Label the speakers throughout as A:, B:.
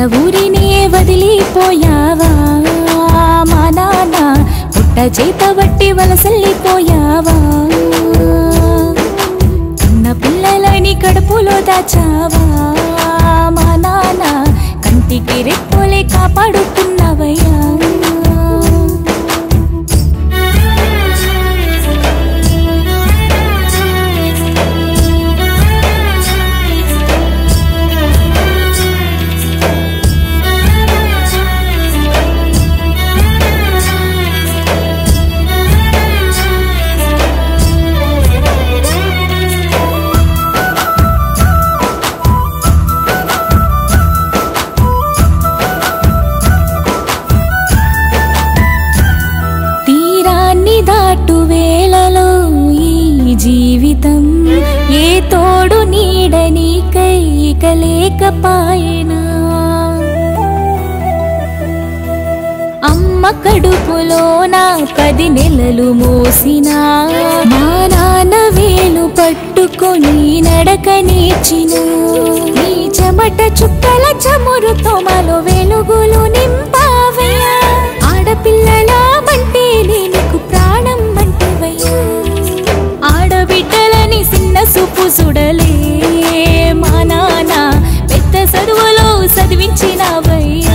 A: ఊరినే వదిలిపోయావా మా నాన్న పుట్ట చేత బట్టి వలసల్లిపోయావా చిన్న పిల్లలని కడుపులో దాచావా మా నాన్న కంటికి రెప్పోలే కాపాడుకున్నావయ్యా తీరాన్ని దాటు వేళలో ఈ జీవితం ఏ తోడు నీడని కైక లేకపాయనా అమ్మ కడుపులో నా పది నెలలు మోసినా మా నాన్న వేలు పట్టుకొని నడక నేర్చిన నీ చెమట చుక్కల చమురుతో మాలో వెలుగులు నింపావయ్యా ఆడపిల్లల అంటే నీకు ప్రాణం అంటివయ్యా ఆడబిడ్డలని చిన్న సుపు సుడలే మా నాన్న పెద్ద చదువులో చదివించినవయ్యా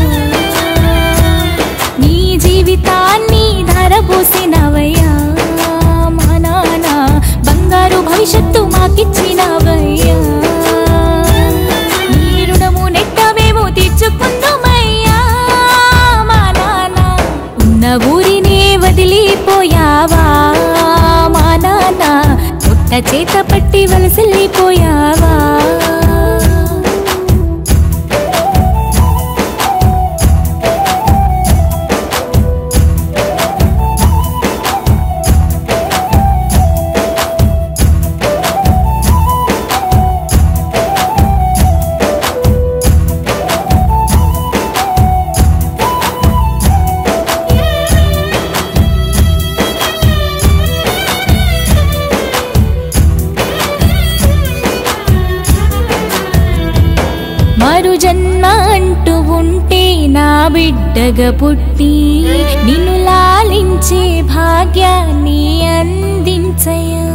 A: నీ జీవితాన్ని ధారపోసినవయ్యా మా నాన్న బంగారు భవిష్యత్తు మాకిచ్చినవయ్యా నీ రుణము నెట్ట మేము తీర్చుకుందామయ్యా మా నాన్న ఉన్న ఊరినే వదిలిపోయావా మా నాన్న పుట్ట చేత పట్టి వలసల్లిపోయావా మరు జన్మ అంటూ ఉంటే నా బిడ్డగా పుట్టి నిన్ను లాలించే భాగ్యాన్ని అందించయా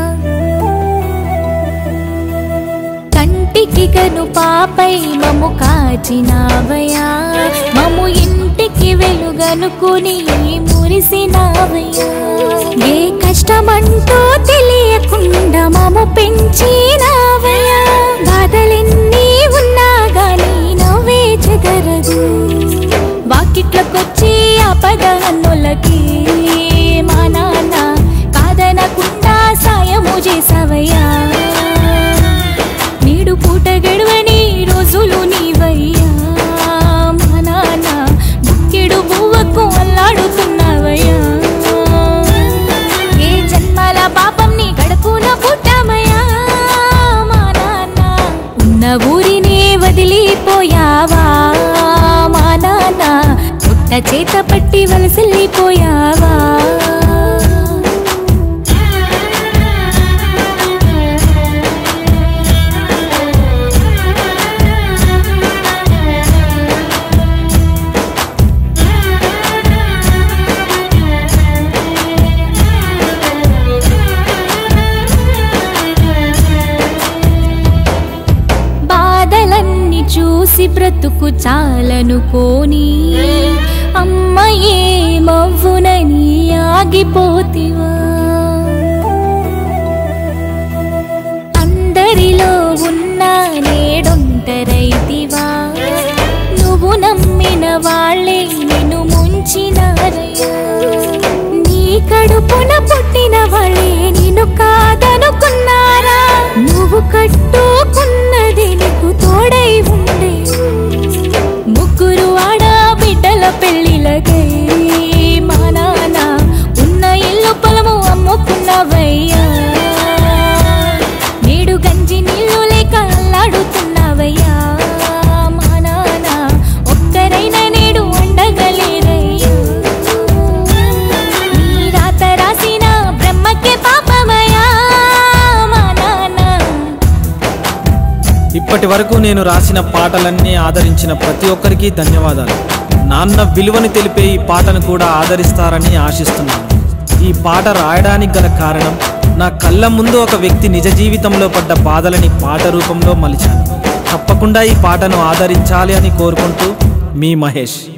A: కంటికి కను పాపై మము కాచినావయా మము ఇంటికి వెలుగనుకుని మురిసినావయ్యా ఏ కష్టమంటూ తెలియకుండా మము పెంచినావయ్యా బాధలెన్ని ఉన్నా గాని నవ్వే చెదరదు వాకిట్లకొచ్చి ఆపద అన్నులకి మా నాన్న కాదనకుండా సాయము చేసావయ్యా నీడు పూట గడవని రోజులు నీవయ్యా మా నాన్న బుక్కెడు బువ్వకు అల్లాడుతున్నావయ్యా ఏ జన్మల పాపం నీ గడుపున పుట్టమయ్యా మా నాన్న ఉన్న ఊరినే వదిలిపోయావా మా నాన్న పుట్ట చేత పట్టి వలసల్లిపోయావా బాధలన్నీ చూసి బ్రతుకు చాలనుకోని అమ్మయే మవ్వునని ఆగిపోతివా అందరిలో ఉన్న నేడొంటరైతివా నువ్వు నమ్మిన వాళ్ళే నిన్ను ముంచినారయ్యా నీ కడుపున పుట్టిన వాళ్ళే నిన్ను కాదనుకున్నారా నువ్వు కట్టుకున్నది నీకు తోడై ఉండే ముగ్గురు ఆడ బిడ్డల పెళ్ళిళ్ళకై మా నాన్న ఉన్న ఇల్లు పొలము అమ్ముకున్నవయ్యా నేడు గంజి నీళ్ళు లేక అల్లాడుతున్నవయ్యా మా నాన్న ఒక్కరైనా నేడు ఉండగలేరయ్యా నీ రాత రాసిన బ్రహ్మకే పాపమయ్యా మా
B: ఇప్పటి వరకు నేను రాసిన పాటలన్నీ ఆదరించిన ప్రతి ఒక్కరికి ధన్యవాదాలు నాన్న విలువని తెలిపే ఈ పాటను కూడా ఆదరిస్తారని ఆశిస్తున్నాను ఈ పాట రాయడానికి గల కారణం నా కళ్ళ ముందు ఒక వ్యక్తి నిజ జీవితంలో పడ్డ బాధలని పాట రూపంలో మలిచాను తప్పకుండా ఈ పాటను ఆదరించాలి అని కోరుకుంటూ మీ మహేష్